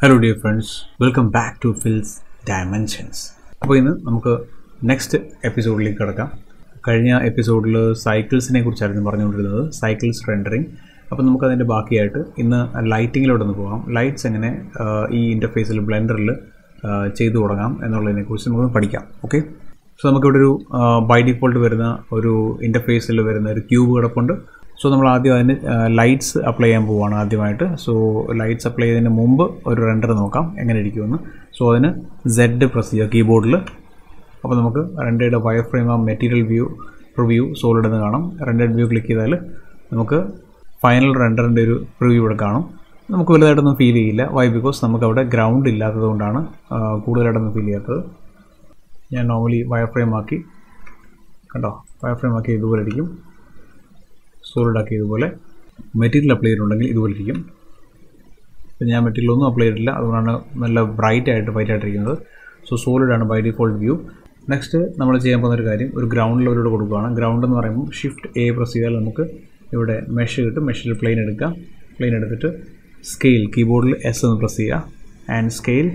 hello dear friends welcome back to Phil's dimensions അപ്പോൾ ഇന്ന് നമുക്ക് നെക്സ്റ്റ് എപ്പിസോഡിലേക്ക് കിടക്കാം കഴിഞ്ഞ എപ്പിസോഡിൽ സൈക്കിൾസിനെ കുറിച്ചായിരുന്നു പറഞ്ഞുകൊണ്ടിരുന്നത് സൈക്കിൾസ് റെൻഡറിങ് അപ്പോൾ നമുക്കതിൻ്റെ ബാക്കിയായിട്ട് ഇന്ന് ലൈറ്റിങ്ങിലോട്ട് ഒന്ന് പോകാം ലൈറ്റ്സ് എങ്ങനെ ആ, ഈ ഇൻ്റർഫേസിൽ ബ്ലെൻഡറിൽ ചെയ്തു തുടങ്ങാം എന്നുള്ളതിനെക്കുറിച്ച് നമുക്ക് പഠിക്കാം ഓക്കെ സോ നമുക്കിവിടെ ഒരു ബൈ ഡിഫോൾട്ട് വരുന്ന ഒരു ഇൻ്റർഫേസിൽ വരുന്ന ഒരു ക്യൂബ് കിടപ്പുണ്ട് സോ നമ്മൾ ആദ്യം അതിന് ലൈറ്റ്സ് അപ്ലൈ ചെയ്യാൻ പോവുകയാണ് ആദ്യമായിട്ട് സോ ലൈറ്റ്സ് അപ്ലൈ ചെയ്തതിന് മുമ്പ് ഒരു റെൻഡർ നോക്കാം എങ്ങനെ ഇരിക്കുമെന്ന് സോ അതിന് സെഡ് പ്രസ് ചെയ്യുക കീബോർഡിൽ അപ്പോൾ നമുക്ക് റെൻഡയുടെ വയർ ഫ്രെയിം ആ മെറ്റീരിയൽ വ്യൂ പ്രിവ്യൂ സോളിഡ് എന്ന് കാണാം റെൻഡഡ് വ്യൂ ക്ലിക്ക് ചെയ്താൽ നമുക്ക് ഫൈനൽ റെൻഡറിൻ്റെ ഒരു പ്രിവ്യൂ ഇവിടെ കാണും നമുക്ക് വലുതായിട്ടൊന്നും ഫീൽ ചെയ്യില്ല വൈ ബിക്കോസ് നമുക്ക് അവിടെ ഗ്രൗണ്ട് ഇല്ലാത്തത് കൊണ്ടാണ് ആ, കൂടുതലായിട്ടൊന്നും ഫീൽ ചെയ്യാത്തത് ഞാൻ നോർമലി വയർ ഫ്രെയിം ആക്കി കണ്ടോ വയർ ഫ്രെയിം ആക്കി ഇതുപോലെ ഇരിക്കും സോളിഡ് ആക്കി ഇതുപോലെ മെറ്റീരിയൽ അപ്ലൈ ചെയ്തിട്ടുണ്ടെങ്കിൽ ഇതുപോലെ ഇരിക്കും ഇപ്പം ഞാൻ മെറ്റീരിയൽ ഒന്നും അപ്ലൈ ചെയ്തിട്ടില്ല അതുകൊണ്ടാണ് നല്ല ബ്രൈറ്റ് ആയിട്ട് വൈറ്റ് ആയിട്ടിരിക്കുന്നത് സോ സോളിഡ് ആണ് ബൈ ഡിഫോൾട്ട് വ്യൂ നെക്സ്റ്റ് നമ്മൾ ചെയ്യാൻ പോകുന്ന ഒരു കാര്യം ഒരു ഗ്രൗണ്ട് ലെവലോട് കൊടുക്കുകയാണ് ഗ്രൗണ്ട് എന്ന് പറയുമ്പോൾ ഷിഫ്റ്റ് എ പ്രസ് ചെയ്താൽ നമുക്ക് ഇവിടെ മെഷ് കിട്ടും മെഷിൽ പ്ലെയിൻ എടുക്കാം പ്ലെയിൻ എടുത്തിട്ട് സ്കെയിൽ കീബോർഡിൽ എസ് എന്ന് പ്രസ് ചെയ്യുക ആൻഡ് സ്കെയിൽ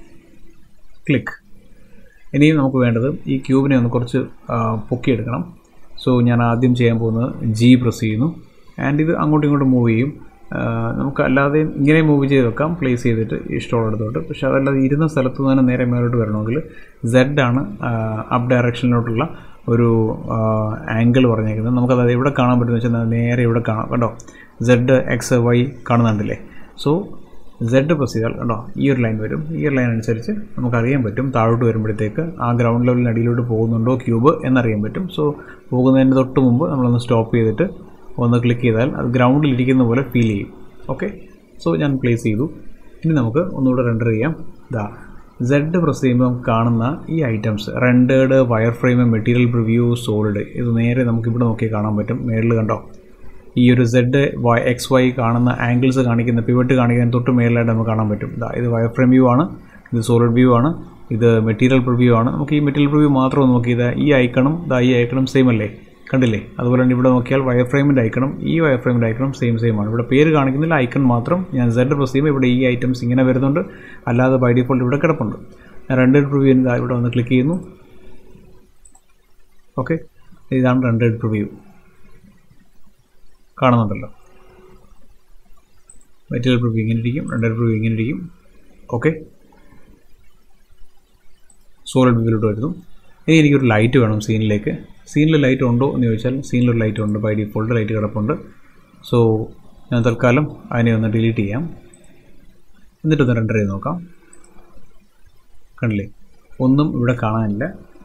ക്ലിക്ക് ഇനിയും നമുക്ക് വേണ്ടത് ഈ ക്യൂബിനെ ഒന്ന് കുറച്ച് ആ, പൊക്കിയെടുക്കണം സോ ഞാൻ ആദ്യം ചെയ്യാൻ പോകുന്നത് ജി പ്രസ് ചെയ്യുന്നു ആൻഡ് ഇത് അങ്ങോട്ടും ഇങ്ങോട്ടും മൂവ് ചെയ്യും ആ, നമുക്ക് അല്ലാതെ ഇങ്ങനെ മൂവ് ചെയ്ത് വെക്കാം പ്ലേസ് ചെയ്തിട്ട് ഇഷ്ടമുള്ളിടത്തോട്ട് പക്ഷേ അതല്ലാതെ ഇരുന്ന സ്ഥലത്ത് നിന്ന് തന്നെ നേരെ മേലോട്ട് വരണമെങ്കിൽ സെഡ് ആണ് അപ്പ് ഡയറക്ഷനിലോട്ടുള്ള ഒരു ആംഗിൾ പറഞ്ഞേക്കുന്നത് നമുക്കത് എവിടെ കാണാൻ പറ്റുമെന്ന് വെച്ചാൽ നേരെ ഇവിടെ കാണാം കണ്ടോ സെഡ് എക്സ് വൈ കാണുന്നുണ്ടല്ലേ സോ സെഡ് പ്രസ് ചെയ്താൽ കണ്ടോ ഈ ഒരു ലൈൻ വരും ഈ ഒരു ലൈൻ അനുസരിച്ച് നമുക്കറിയാൻ പറ്റും താഴോട്ട് വരുമ്പോഴത്തേക്ക് ആ ഗ്രൗണ്ട് ലെവലിന് അടിയിലോട്ട് പോകുന്നുണ്ടോ ക്യൂബ് എന്നറിയാൻ പറ്റും സോ പോകുന്നതിന് തൊട്ട് മുമ്പ് നമ്മളൊന്ന് സ്റ്റോപ്പ് ചെയ്തിട്ട് ഒന്ന് ക്ലിക്ക് ചെയ്താൽ അത് ഗ്രൗണ്ടിൽ ഇരിക്കുന്ന പോലെ ഫീൽ ചെയ്യും ഓക്കെ സോ ഞാൻ പ്ലേസ് ചെയ്തു ഇനി നമുക്ക് ഒന്നുകൂടെ റെൻഡർ ചെയ്യാം ഇതാ സെഡ് പ്രസ് ചെയ്യുമ്പോൾ നമുക്ക് കാണുന്ന ഈ items rendered wire frame material preview solid ഇത് നേരെ നമുക്ക് ഇവിടെ നോക്കി കാണാൻ പറ്റും മേളിൽ കണ്ടോ ഈ ഒരു സെഡ് വൈ എക്സ് വൈ കാണുന്ന ആംഗിൾസ് കാണിക്കുന്ന പിവറ്റ് കാണിക്കുന്ന തൊട്ട് മേളിലായിട്ട് നമുക്ക് കാണാൻ പറ്റും ഇതാ ഇത് വയർ ഫ്രെയിം വ്യൂ ആണ് ഇത് സോളിഡ് വ്യൂ ആണ് ഇത് മെറ്റീരിയൽ പ്രിവ്യൂ ആണ് നമുക്ക് ഈ മെറ്റീരിയൽ പ്രിവ്യൂ മാത്രം ഒന്ന് നോക്കി ഇതാ ഈ ഐക്കണും ഇതാ ഈ ഐക്കണും സെയിം അല്ലേ കണ്ടില്ലേ അതുപോലെ തന്നെ ഇവിടെ നോക്കിയാൽ വയർ ഫ്രെയിമിൻ്റെ ഐക്കണും ഈ വയർ ഫ്രെയിമിൻ്റെ ഐക്കണും സെയിം സെയിം ആണ് ഇവിടെ പേര് കാണിക്കുന്നില്ല ഐക്കൺ മാത്രം ഞാൻ സെഡ് പ്രസ് ചെയ്യുമ്പോൾ ഇവിടെ ഈ ഐറ്റംസ് ഇങ്ങനെ വരുന്നുണ്ട് അല്ലാതെ ബൈ ഡിഫോൾട്ട് ഇവിടെ കിടപ്പുണ്ട് ഞാൻ രണ്ട് പ്രിവ്യൂ ഇതാ ഇവിടെ വന്ന് ക്ലിക്ക് ചെയ്യുന്നു ഓക്കെ ഇതാണ് റെൻഡഡ് പ്രിവ്യൂ കാണുന്നുണ്ടല്ലോ മെറ്റീരിയൽ പ്രിവ്യൂ ഇങ്ങനെ ഇരിക്കും റെൻഡർ പ്രിവ്യൂ ഇങ്ങനെ ഇരിക്കും ഓക്കെ സോളിഡ് വ്യൂവിലോട്ട് വരുന്നു ഇനി എനിക്കൊരു ലൈറ്റ് വേണം സീനിലേക്ക് സീനിൽ ലൈറ്റ് ഉണ്ടോ എന്ന് ചോദിച്ചാൽ സീനിലൊരു ലൈറ്റ് ഉണ്ട് ബൈ ഡിഫോൾട്ട് ലൈറ്റ് കിടപ്പുണ്ട് സോ ഞാൻ തൽക്കാലം അതിനെ ഒന്ന് ഡിലീറ്റ് ചെയ്യാം എന്നിട്ടൊന്ന് റെൻഡർ ചെയ്ത് നോക്കാം കണ്ടില്ലേ ഒന്നും ഇവിടെ കാണാനില്ല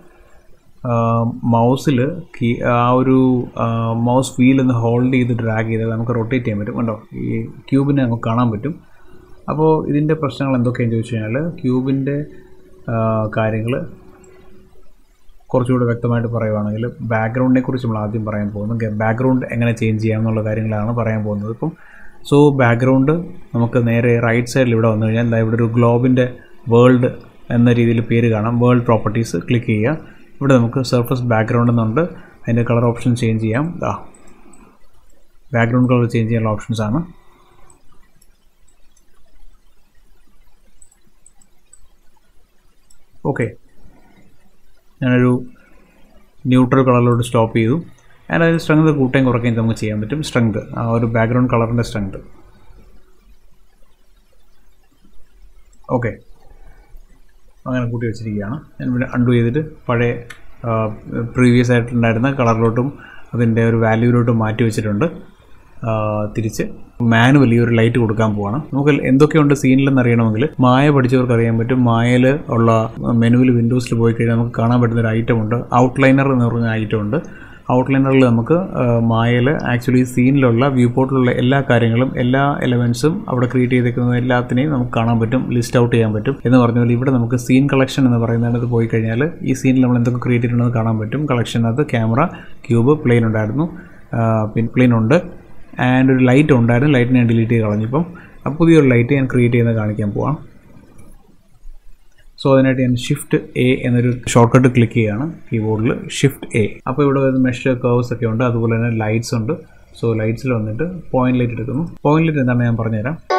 മൗസിൽ കീ ആ ഒരു മൗസ് വീൽ ഒന്ന് ഹോൾഡ് ചെയ്ത് ഡ്രാഗ് ചെയ്താൽ നമുക്ക് റൊട്ടേറ്റ് ചെയ്യാൻ പറ്റും കണ്ടോ ഈ ക്യൂബിനെ നമുക്ക് കാണാൻ പറ്റും അപ്പോൾ ഇതിൻ്റെ പ്രശ്നങ്ങൾ എന്തൊക്കെയാണെന്ന് ചോദിച്ചു കഴിഞ്ഞാൽ ക്യൂബിൻ്റെ കാര്യങ്ങൾ കുറച്ചുകൂടെ വ്യക്തമായിട്ട് പറയുവാണെങ്കിൽ ബാക്ക്ഗ്രൗണ്ടിനെ കുറിച്ച് നമ്മൾ ആദ്യം പറയാൻ പോകുന്നത് ബാക്ക്ഗ്രൗണ്ട് എങ്ങനെ ചേഞ്ച് ചെയ്യാം എന്നുള്ള കാര്യങ്ങളാണ് പറയാൻ പോകുന്നത് ഇപ്പം സോ ബാക്ക്ഗ്രൗണ്ട് നമുക്ക് നേരെ റൈറ്റ് സൈഡിൽ ഇവിടെ വന്നു കഴിഞ്ഞാൽ ദാ ഇവിടെ ഒരു ഗ്ലോബിൻ്റെ വേൾഡ് എന്ന രീതിയിൽ പേര് കാണാം വേൾഡ് പ്രോപ്പർട്ടീസ് ക്ലിക്ക് ചെയ്യുക ഇവിടെ നമുക്ക് സർഫസ് ബാക്ക്ഗ്രൗണ്ട് എന്നുണ്ട് അതിൻ്റെ കളർ ഓപ്ഷൻ ചേഞ്ച് ചെയ്യാം ദാ ബാക്ക്ഗ്രൗണ്ട് കളർ ചേഞ്ച് ചെയ്യാനുള്ള ഓപ്ഷൻസ് ആണ് ഓക്കെ ഞാനൊരു ന്യൂട്രൽ കളറിലോട്ട് സ്റ്റോപ്പ് ചെയ്തു ആൻഡ് അതിന് സ്ട്രെങ്ത് കൂട്ടുകയും കുറയ്ക്കുകയും നമുക്ക് ചെയ്യാൻ പറ്റും സ്ട്രെങ്ത് ആ ഒരു ബാക്ക്ഗ്രൗണ്ട് കളറിൻ്റെ സ്ട്രെങ്ത് ഓക്കെ അങ്ങനെ കൂട്ടി വെച്ചിരിക്കുകയാണ് ഞാൻ ഇവിടെ അൺഡു ചെയ്തിട്ട് പഴയ പ്രീവിയസ് ആയിട്ടുണ്ടായിരുന്ന കളറിലോട്ടും അതിൻ്റെ ഒരു വാല്യൂവിലോട്ടും മാറ്റി വെച്ചിട്ടുണ്ട് ആ, തിരിച്ച് മാനുവലി ഒരു ലൈറ്റ് കൊടുക്കാൻ പോവാണ് നമുക്ക് എന്തൊക്കെയുണ്ട് സീനിലെന്ന് അറിയണമെങ്കിൽ മായ പഠിച്ചവർക്ക് അറിയാൻ പറ്റും മായയിൽ ഉള്ള മെനുവിൽ വിൻഡോസിൽ പോയി കഴിഞ്ഞാൽ നമുക്ക് കാണാൻ പറ്റുന്ന ഒരു ഐറ്റം ഉണ്ട് ഔട്ട്ലൈനർ എന്ന് പറഞ്ഞ ഐറ്റം ഉണ്ട് ഔട്ട്ലൈനറിൽ നമുക്ക് മായയിൽ ആക്ച്വലി സീനിലുള്ള വ്യൂ പോർട്ടിലുള്ള എല്ലാ കാര്യങ്ങളും എല്ലാ എലമെൻസും അവിടെ ക്രിയേറ്റ് ചെയ്തേക്കുന്ന എല്ലാത്തിനെയും നമുക്ക് കാണാൻ പറ്റും ലിസ്റ്റ് ഔട്ട് ചെയ്യാൻ പറ്റും എന്ന് പറഞ്ഞ പോലെ ഇവിടെ നമുക്ക് സീൻ കളക്ഷൻ എന്ന് പറയുന്നത് പോയി കഴിഞ്ഞാൽ ഈ സീനിൽ നമ്മൾ എന്തൊക്കെ ക്രിയേറ്റ് ചെയ്തിട്ടുണ്ടെന്ന് കാണാൻ പറ്റും കളക്ഷനകത്ത് ക്യാമറ ക്യൂബ് പ്ലെയിൻ ഉണ്ടായിരുന്നു പിന്നെ പ്ലെയിൻ ഉണ്ട് ആൻഡ് ഒരു ലൈറ്റ് ഉണ്ടായിരുന്നു ലൈറ്റ് ഞാൻ ഡിലീറ്റ് ചെയ്ത് കളഞ്ഞിപ്പം അപ്പോൾ പുതിയൊരു ലൈറ്റ് ഞാൻ ക്രിയേറ്റ് ചെയ്യുന്നത് കാണിക്കാൻ പോവാം സോ അതിനായിട്ട് ഞാൻ ഷിഫ്റ്റ് എ എന്നൊരു ഷോർട്ട് കട്ട് ക്ലിക്ക് ചെയ്യുകയാണ് കീബോർഡിൽ ഷിഫ്റ്റ് എ അപ്പോൾ ഇവിടെ വരുന്ന മെഷ് കർവ്സ് ഒക്കെ ഉണ്ട് അതുപോലെ തന്നെ ലൈറ്റ്സ് ഉണ്ട് സോ ലൈറ്റ്സിൽ വന്നിട്ട് പോയിന്റ് ലൈറ്റ് എടുക്കുന്നു പോയിന്റ് ലൈറ്റ് എന്താണ് ഞാൻ പറഞ്ഞുതരാം